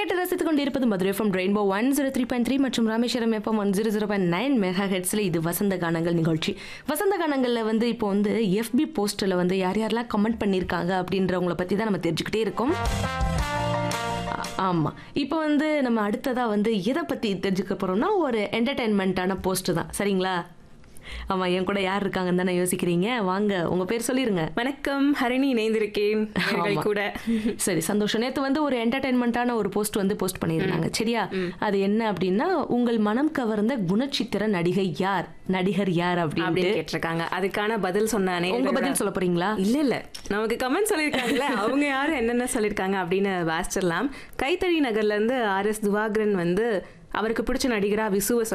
கேட்டு ரசித்துக் கொண்டிருப்பது Madurai FM rainbow one zero three point three மற்றும் Rameswaram FM one zero zero point nine mega ஹெட்ஸில் இது வசந்த கானங்கள் நிகழ்ச்சி வசந்த கானங்களில் வந்து இப்போ வந்து எஃபி போஸ்ட்டில் வந்து யார் யாரெல்லாம் கமெண்ட் பண்ணியிருக்காங்க அப்படின்றவங்கள பற்றி தான் நம்ம தெரிஞ்சுக்கிட்டே இருக்கோம் ஆ- ஆமா இப்போ வந்து நம்ம அடுத்ததா வந்து எதை பத்தி தெரிஞ்சுக்க போறோம்னா ஒரு என்டர்டைன்மெண்ட்டான போஸ்ட் தான் சரிங்களா ஆமா என் கூட யார் இருக்காங்கன்னு தானே யோசிக்கிறீங்க வாங்க உங்க பேர் சொல்லிருங்க வணக்கம் ஹரிணி இணைந்திருக்கேன் இவர்கள் ஆமா. கூட சரி சந்தோஷம் நேத்து வந்து ஒரு என்டர்டைன்மெண்ட்டான ஒரு போஸ்ட் வந்து போஸ்ட் பண்ணியிருந்தாங்க சரியா அது என்ன அப்படின்னா உங்கள் மனம் கவர்ந்த குணச்சித்திர நடிகை யார் நடிகர் யார் அப்படின்னு அப்படின்னு கேட்டிருக்காங்க அதுக்கான பதில் சொன்னானே உங்க பதில் சொல்ல போறீங்களா இல்ல இல்ல நமக்கு கமெண்ட் சொல்லியிருக்காங்கல்ல அவங்க யாரும் என்னென்ன சொல்லியிருக்காங்க அப்படின்னு வாசிச்சிடலாம் கைத்தறி நகர்ல இருந்து ஆர் எஸ் துவாகரன் வந்து அவருக்கு பிடிச்ச நடிகரா விசுவ